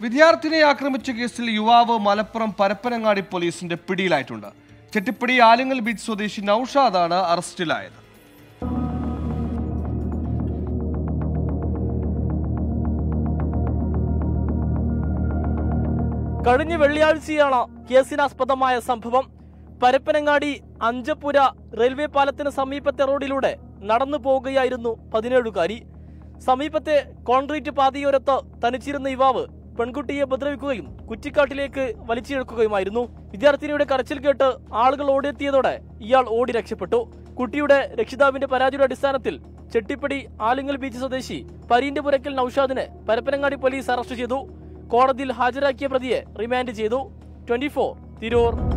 വിദ്യാർത്ഥിനിയെ ആക്രമിച്ച കേസിൽ യുവാവ് മലപ്പുറം പരപ്പനങ്ങാടി പോലീസിന്റെ പിടിയിലായിട്ടുണ്ട് ചെട്ടിപ്പടി ആലിങ്ങൽ ബീച്ച് സ്വദേശി നൌഷാദാണ് അറസ്റ്റിലായത് കഴിഞ്ഞ വെള്ളിയാഴ്ചയാണ് കേസിനാസ്പദമായ സംഭവം പരപ്പനങ്ങാടി അഞ്ചപ്പുര റെയിൽവേ പാലത്തിന് സമീപത്തെ റോഡിലൂടെ നടന്നു പോവുകയായിരുന്നു പതിനേഴുകാരി സമീപത്തെ കോൺക്രീറ്റ് പാതയോരത്ത് തനിച്ചിരുന്ന യുവാവ് പെൺകുട്ടിയെ ഉപദ്രവിക്കുകയും കുറ്റിക്കാട്ടിലേക്ക് വലിച്ചിഴക്കുകയുമായിരുന്നു വിദ്യാർത്ഥിനിയുടെ കരച്ചിൽ കേട്ട് ആളുകൾ ഓടിയെത്തിയതോടെ ഇയാൾ ഓടി രക്ഷപ്പെട്ടു കുട്ടിയുടെ രക്ഷിതാവിന്റെ പരാതിയുടെ അടിസ്ഥാനത്തിൽ ചെട്ടിപ്പടി ആലിങ്ങൽ ബീച്ച് സ്വദേശി പരീന്റെ പുരക്കൽ നൌഷാദിനെ പരപ്പനങ്ങാടി പോലീസ് അറസ്റ്റ് ചെയ്തു കോടതിയിൽ ഹാജരാക്കിയ പ്രതിയെ റിമാൻഡ് ചെയ്തു ട്വന്റി തിരൂർ